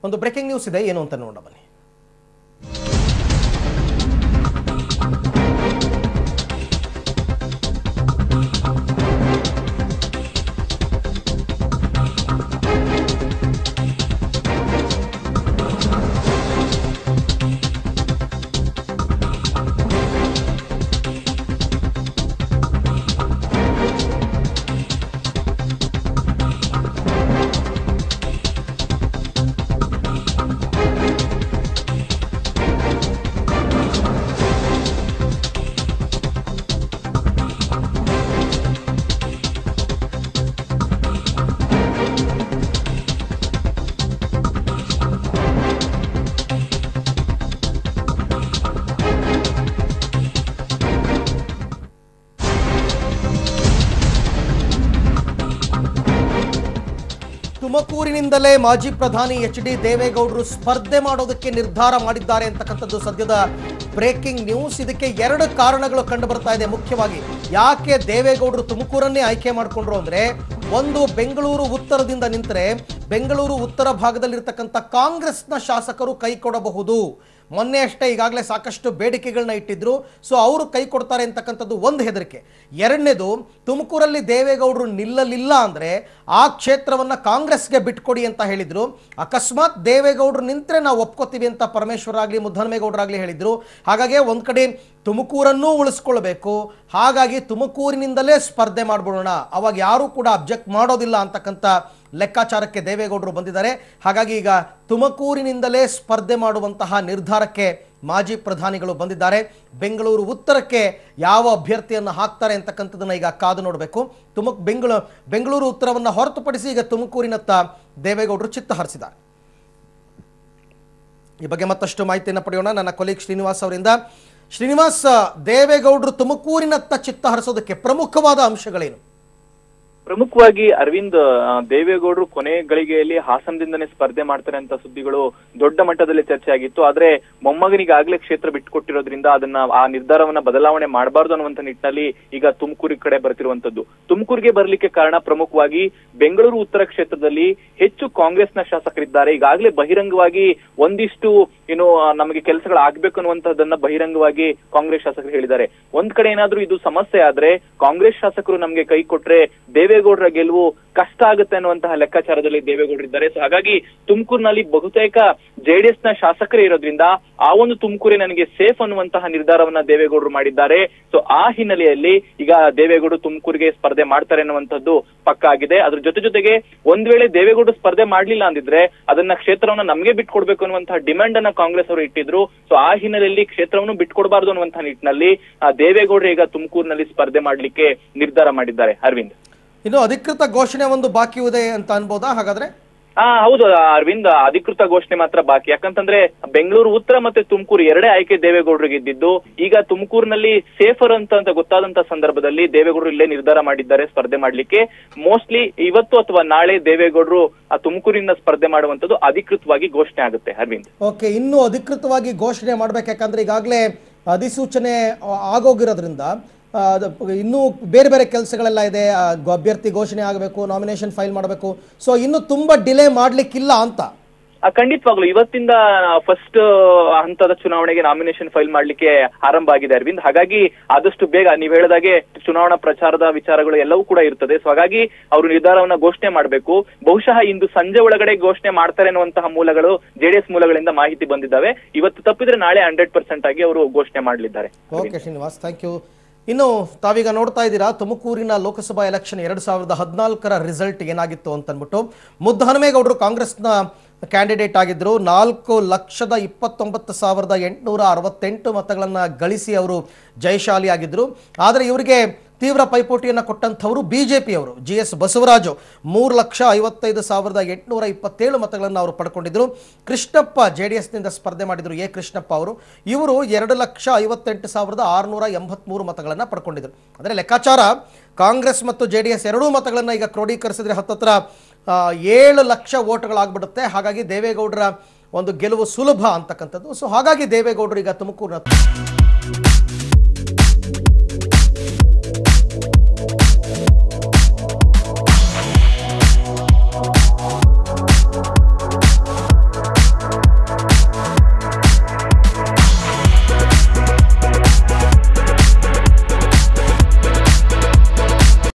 ಒಂದು breaking news ಇದೆ ಏನು ಅಂತ ನೋಡೋಣ ಬನ್ನಿ ತುಮಕೂರಿನಿಂದಲೇ ಮಾಜಿ ಪ್ರಧಾನಿ ಎಚ್ ಡಿ ದೇವೇಗೌಡರು ಸ್ಪರ್ಧೆ ಮಾಡೋದಕ್ಕೆ ನಿರ್ಧಾರ ಮಾಡಿದ್ದಾರೆ ಅಂತಕ್ಕಂಥದ್ದು ಸದ್ಯದ ಬ್ರೇಕಿಂಗ್ ನ್ಯೂಸ್ ಇದಕ್ಕೆ ಎರಡು ಕಾರಣಗಳು ಕಂಡು ಬರ್ತಾ ಇದೆ ಮುಖ್ಯವಾಗಿ ಯಾಕೆ ದೇವೇಗೌಡರು ತುಮಕೂರನ್ನೇ ಆಯ್ಕೆ ಮಾಡಿಕೊಂಡ್ರು ಅಂದ್ರೆ ಒಂದು ಬೆಂಗಳೂರು ಉತ್ತರದಿಂದ ನಿಂತರೆ ಬೆಂಗಳೂರು ಉತ್ತರ ಭಾಗದಲ್ಲಿರ್ತಕ್ಕಂಥ ಕಾಂಗ್ರೆಸ್ನ ಶಾಸಕರು ಕೈ ಕೊಡಬಹುದು ಮೊನ್ನೆ ಅಷ್ಟೇ ಈಗಾಗಲೇ ಸಾಕಷ್ಟು ಬೇಡಿಕೆಗಳನ್ನ ಇಟ್ಟಿದ್ರು ಸೊ ಅವರು ಕೈ ಕೊಡ್ತಾರೆ ಅಂತಕ್ಕಂಥದ್ದು ಒಂದು ಹೆದರಿಕೆ ಎರಡನೇದು ತುಮಕೂರಲ್ಲಿ ದೇವೇಗೌಡರು ನಿಲ್ಲಲಿಲ್ಲ ಅಂದರೆ ಆ ಕ್ಷೇತ್ರವನ್ನು ಕಾಂಗ್ರೆಸ್ಗೆ ಬಿಟ್ಕೊಡಿ ಅಂತ ಹೇಳಿದ್ರು ಅಕಸ್ಮಾತ್ ದೇವೇಗೌಡರು ನಿಂತರೆ ನಾವು ಒಪ್ಕೋತೀವಿ ಅಂತ ಪರಮೇಶ್ವರ ಆಗಲಿ ಮುದ್ದಹನುಮೇಗೌಡರಾಗಲಿ ಹೇಳಿದ್ರು ಹಾಗಾಗಿ ಒಂದು ಕಡೆ ತುಮಕೂರನ್ನೂ ಉಳಿಸ್ಕೊಳ್ಬೇಕು ಹಾಗಾಗಿ ತುಮಕೂರಿನಿಂದಲೇ ಸ್ಪರ್ಧೆ ಮಾಡ್ಬಿಡೋಣ ಅವಾಗ ಯಾರೂ ಕೂಡ ಅಬ್ಜೆಕ್ಟ್ ಮಾಡೋದಿಲ್ಲ ಅಂತಕ್ಕಂಥ ಲೆಕ್ಕಾಚಾರಕ್ಕೆ ದೇವೇಗೌಡರು ಬಂದಿದ್ದಾರೆ ಹಾಗಾಗಿ ಈಗ ತುಮಕೂರಿನಿಂದಲೇ ಸ್ಪರ್ಧೆ ಮಾಡುವಂತಹ ನಿರ್ಧಾರಕ್ಕೆ ಮಾಜಿ ಪ್ರಧಾನಿಗಳು ಬಂದಿದ್ದಾರೆ ಬೆಂಗಳೂರು ಉತ್ತರಕ್ಕೆ ಯಾವ ಅಭ್ಯರ್ಥಿಯನ್ನು ಹಾಕ್ತಾರೆ ಅಂತಕ್ಕಂಥದ್ದನ್ನ ಈಗ ಕಾದು ನೋಡಬೇಕು ತುಮಕ್ ಬೆಂಗಳೂರು ಬೆಂಗಳೂರು ಉತ್ತರವನ್ನು ಹೊರತುಪಡಿಸಿ ಈಗ ತುಮಕೂರಿನತ್ತ ದೇವೇಗೌಡರು ಚಿತ್ತ ಹರಿಸಿದ್ದಾರೆ ಈ ಬಗ್ಗೆ ಮತ್ತಷ್ಟು ಮಾಹಿತಿಯನ್ನು ಪಡೆಯೋಣ ನನ್ನ ಕೊಲೀಗ್ ಶ್ರೀನಿವಾಸ್ ಅವರಿಂದ ಶ್ರೀನಿವಾಸ್ ದೇವೇಗೌಡರು ತುಮಕೂರಿನತ್ತ ಚಿತ್ತ ಹರಿಸೋದಕ್ಕೆ ಪ್ರಮುಖವಾದ ಅಂಶಗಳೇನು ಪ್ರಮುಖವಾಗಿ ಅರವಿಂದ್ ಆ, ದೇವೇಗೌಡರು ಕೊನೆ ಗಳಿಗೆಯಲ್ಲಿ ಹಾಸನದಿಂದನೇ ಸ್ಪರ್ಧೆ ಮಾಡ್ತಾರೆ ಅಂತ ಸುದ್ದಿಗಳು ದೊಡ್ಡ ಮಟ್ಟದಲ್ಲಿ ಚರ್ಚೆ ಆಗಿತ್ತು ಆದ್ರೆ ಮೊಮ್ಮಗನಿಗಾಗ್ಲೇ ಕ್ಷೇತ್ರ ಬಿಟ್ಟುಕೊಟ್ಟಿರೋದ್ರಿಂದ ಅದನ್ನ ಆ ನಿರ್ಧಾರವನ್ನ ಬದಲಾವಣೆ ಮಾಡಬಾರ್ದು ಅನ್ನುವಂತ ನಿಟ್ಟಿನಲ್ಲಿ ಈಗ ತುಮಕೂರಿ ಕಡೆ ಬರ್ತಿರುವಂತದ್ದು ತುಮಕೂರಿಗೆ ಬರ್ಲಿಕ್ಕೆ ಕಾರಣ ಪ್ರಮುಖವಾಗಿ ಬೆಂಗಳೂರು ಉತ್ತರ ಕ್ಷೇತ್ರದಲ್ಲಿ ಹೆಚ್ಚು ಕಾಂಗ್ರೆಸ್ನ ಶಾಸಕರಿದ್ದಾರೆ ಈಗಾಗಲೇ ಬಹಿರಂಗವಾಗಿ ಒಂದಿಷ್ಟು ಏನು ಆ, ನಮಗೆ ಕೆಲಸಗಳು ಆಗ್ಬೇಕು ಅನ್ನುವಂತಹದನ್ನ ಬಹಿರಂಗವಾಗಿ ಕಾಂಗ್ರೆಸ್ ಶಾಸಕರು ಹೇಳಿದ್ದಾರೆ ಒಂದ್ ಕಡೆ ಏನಾದ್ರೂ ಇದು ಸಮಸ್ಯೆ ಆದ್ರೆ ಕಾಂಗ್ರೆಸ್ ಶಾಸಕರು ನಮಗೆ ಕೈ ಕೊಟ್ರೆ ದೇವೇಗೌಡರ ಗೆಲುವು ಕಷ್ಟ ಆಗುತ್ತೆ ಅನ್ನುವಂತಹ ಲೆಕ್ಕಾಚಾರದಲ್ಲಿ ದೇವೇಗೌಡರು ಇದ್ದಾರೆ ಸೊ ಹಾಗಾಗಿ ತುಮಕೂರಿನಲ್ಲಿ ಬಹುತೇಕ ಜೆಡಿಎಸ್ ನ ಶಾಸಕರೇ ಇರೋದ್ರಿಂದ ಆ ಒಂದು ತುಮಕೂರೇ ನನಗೆ ಸೇಫ್ ಅನ್ನುವಂತಹ ನಿರ್ಧಾರವನ್ನ ದೇವೇಗೌಡರು ಮಾಡಿದ್ದಾರೆ ಸೊ ಆ ಹಿನ್ನೆಲೆಯಲ್ಲಿ ಈಗ ದೇವೇಗೌಡರು ತುಮಕೂರಿಗೆ ಸ್ಪರ್ಧೆ ಮಾಡ್ತಾರೆ ಅನ್ನುವಂಥದ್ದು ಪಕ್ಕ ಆಗಿದೆ ಅದ್ರ ಜೊತೆ ಜೊತೆಗೆ ಒಂದ್ ವೇಳೆ ದೇವೇಗೌಡರು ಸ್ಪರ್ಧೆ ಮಾಡ್ಲಿಲ್ಲ ಅಂದಿದ್ರೆ ಅದನ್ನ ಕ್ಷೇತ್ರವನ್ನ ನಮಗೆ ಬಿಟ್ಕೊಡ್ಬೇಕು ಅನ್ನುವಂತಹ ಡಿಮ್ಯಾಂಡ್ ಅನ್ನ ಕಾಂಗ್ರೆಸ್ ಅವರು ಇಟ್ಟಿದ್ರು ಸೊ ಆ ಹಿನ್ನೆಲೆಯಲ್ಲಿ ಕ್ಷೇತ್ರವನ್ನು ಬಿಟ್ಕೊಡ್ಬಾರ್ದು ಅನ್ನುವಂತಹ ನಿಟ್ಟಿನಲ್ಲಿ ಆ, ದೇವೇಗೌಡರು ಈಗ ತುಮಕೂರಿನಲ್ಲಿ ಸ್ಪರ್ಧೆ ಮಾಡ್ಲಿಕ್ಕೆ ನಿರ್ಧಾರ ಮಾಡಿದ್ದಾರೆ ಅರವಿಂದ್ ಇನ್ನು ಅಧಿಕೃತ ಘೋಷಣೆ ಒಂದು ಬಾಕಿ ಇದೆ ಅಂತ ಅನ್ಬೋದಾ ಹಾಗಾದ್ರೆ ಹಾ ಹೌದು ಅರವಿಂದ್ ಅಧಿಕೃತ ಘೋಷಣೆ ಮಾತ್ರ ಬಾಕಿ ಯಾಕಂತಂದ್ರೆ ಬೆಂಗಳೂರು ಉತ್ತರ ಮತ್ತೆ ತುಮಕೂರು ಎರಡೇ ಆಯ್ಕೆ ದೇವೇಗೌಡರಿಗೆ ಇದ್ದಿದ್ದು ಈಗ ತುಮಕೂರಿನಲ್ಲಿ ಸೇಫರ್ ಅಂತ ಅಂತ ಗೊತ್ತಾದಂತ ಸಂದರ್ಭದಲ್ಲಿ ದೇವೇಗೌಡರು ಇಲ್ಲೇ ನಿರ್ಧಾರ ಮಾಡಿದ್ದಾರೆ ಸ್ಪರ್ಧೆ ಮಾಡ್ಲಿಕ್ಕೆ ಮೋಸ್ಟ್ಲಿ ಇವತ್ತು ಅಥವಾ ನಾಳೆ ದೇವೇಗೌಡರು ಆ ತುಮಕೂರಿನ ಸ್ಪರ್ಧೆ ಮಾಡುವಂತದ್ದು ಅಧಿಕೃತವಾಗಿ ಘೋಷಣೆ ಆಗುತ್ತೆ ಅರವಿಂದ್ ಓಕೆ ಇನ್ನೂ ಅಧಿಕೃತವಾಗಿ ಘೋಷಣೆ ಮಾಡ್ಬೇಕು ಯಾಕಂದ್ರೆ ಈಗಾಗಲೇ ಅಧಿಸೂಚನೆ ಆ, ಆಗೋಗಿರೋದ್ರಿಂದ ಆ, ಅದು ಇನ್ನೂ ಬೇರೆ ಬೇರೆ ಕೆಲಸಗಳೆಲ್ಲ ಇದೆ ಆ, ಗೊ- ಅಭ್ಯರ್ಥಿ ಘೋಷಣೆ ಆಗಬೇಕು ನಾಮಿನೇಷನ್ ಫೈಲ್ ಮಾಡಬೇಕು ಸೊ ಇನ್ನು ತುಂಬ ಡಿಲೇ ಮಾಡಲಿಕ್ಕಿಲ್ಲ ಅಂತ ಆ, ಖಂಡಿತವಾಗ್ಲು ಇವತ್ತಿಂದ ಫಸ್ಟ್ ಹಂತದ ಚುನಾವಣೆಗೆ ನಾಮಿನೇಷನ್ ಫೈಲ್ ಮಾಡ್ಲಿಕ್ಕೆ ಆರಂಭ ಆಗಿದೆ ಅರವಿಂದ್ ಹಾಗಾಗಿ ಆದಷ್ಟು ಬೇಗ ನೀವು ಹೇಳಿದಾಗೆ ಚುನಾವಣಾ ಪ್ರಚಾರದ ವಿಚಾರಗಳು ಎಲ್ಲವೂ ಕೂಡ ಇರ್ತದೆ ಸೊ ಹಾಗಾಗಿ ಅವರು ನಿರ್ಧಾರವನ್ನ ಘೋಷಣೆ ಮಾಡಬೇಕು ಬಹುಶಃ ಇಂದು ಸಂಜೆ ಒಳಗಡೆ ಘೋಷಣೆ ಮಾಡ್ತಾರೆ ಅನ್ನುವಂತಹ ಮೂಲಗಳು ಜೆಡಿಎಸ್ ಮೂಲಗಳಿಂದ ಮಾಹಿತಿ ಬಂದಿದ್ದಾವೆ ಇವತ್ತು ತಪ್ಪಿದ್ರೆ ನಾಳೆ ಹಂಡ್ರೆಡ್ ಪರ್ಸೆಂಟ್ ಆಗಿ ಅವರು ಘೋಷಣೆ ಮಾಡಲಿದ್ದಾರೆ ಓಕೆ ಶ್ರೀನಿವಾಸ್ ಥ್ಯಾಂಕ್ ಯು ಇನ್ನು ತಾವೀಗ ನೋಡ್ತಾ ಇದ್ದೀರಾ ತುಮಕೂರಿನ ಲೋಕಸಭಾ ಎಲೆಕ್ಷನ್ ಎರಡು ಸಾವಿರದ ಹದಿನಾಲ್ಕರ ರಿಸಲ್ಟ್ ಏನಾಗಿತ್ತು ಅಂತ ಅಂದ್ಬಿಟ್ಟು ಮುದ್ದಹನುಮೇಗೌಡರು ಕಾಂಗ್ರೆಸ್ನ ಕ್ಯಾಂಡಿಡೇಟ್ ಆಗಿದ್ದರು ನಾಲ್ಕು ಲಕ್ಷದ ಇಪ್ಪತ್ತೊಂಬತ್ತು ಸಾವಿರದ ಎಂಟುನೂರ ಅರವತ್ತೆಂಟು ಮತಗಳನ್ನು ಗಳಿಸಿ ಅವರು ಜಯಶಾಲಿ ಆಗಿದ್ದರು ಆದರೆ ಇವರಿಗೆ ತೀವ್ರ ಪೈಪೋಟಿಯನ್ನು ಕೊಟ್ಟಂಥವರು ಬಿ ಜೆ ಪಿಯವರು ಜಿ ಎಸ್ ಬಸವರಾಜು ಮೂರು ಲಕ್ಷ ಐವತ್ತೈದು ಸಾವಿರದ ಎಂಟುನೂರ ಇಪ್ಪತ್ತೇಳು ಮತಗಳನ್ನು ಅವರು ಪಡ್ಕೊಂಡಿದ್ದರು ಕೃಷ್ಣಪ್ಪ ಜೆ ಡಿ ಎಸ್ನಿಂದ ಸ್ಪರ್ಧೆ ಮಾಡಿದರು ಎ ಕೃಷ್ಣಪ್ಪ ಅವರು ಇವರು ಎರಡು ಲಕ್ಷ ಐವತ್ತೆಂಟು ಸಾವಿರದ ಆರುನೂರ ಎಂಬತ್ತ್ಮೂರು ಮತಗಳನ್ನು ಪಡ್ಕೊಂಡಿದ್ದರು ಅಂದರೆ ಲೆಕ್ಕಾಚಾರ ಕಾಂಗ್ರೆಸ್ ಮತ್ತು ಜೆ ಡಿ ಎಸ್ ಎರಡೂ ಮತಗಳನ್ನು ಈಗ ಕ್ರೋಢೀಕರಿಸಿದ್ರೆ ಹತ್ತತ್ರ ಆ, ಏಳು ಲಕ್ಷ ಓಟ್ಗಳಾಗ್ಬಿಡುತ್ತೆ ಹಾಗಾಗಿ ದೇವೇಗೌಡರ ಒಂದು ಗೆಲುವು ಸುಲಭ ಅಂತಕ್ಕಂಥದ್ದು ಸೊ ಹಾಗಾಗಿ ದೇವೇಗೌಡರು ಈಗ ತುಮಕೂರಿನ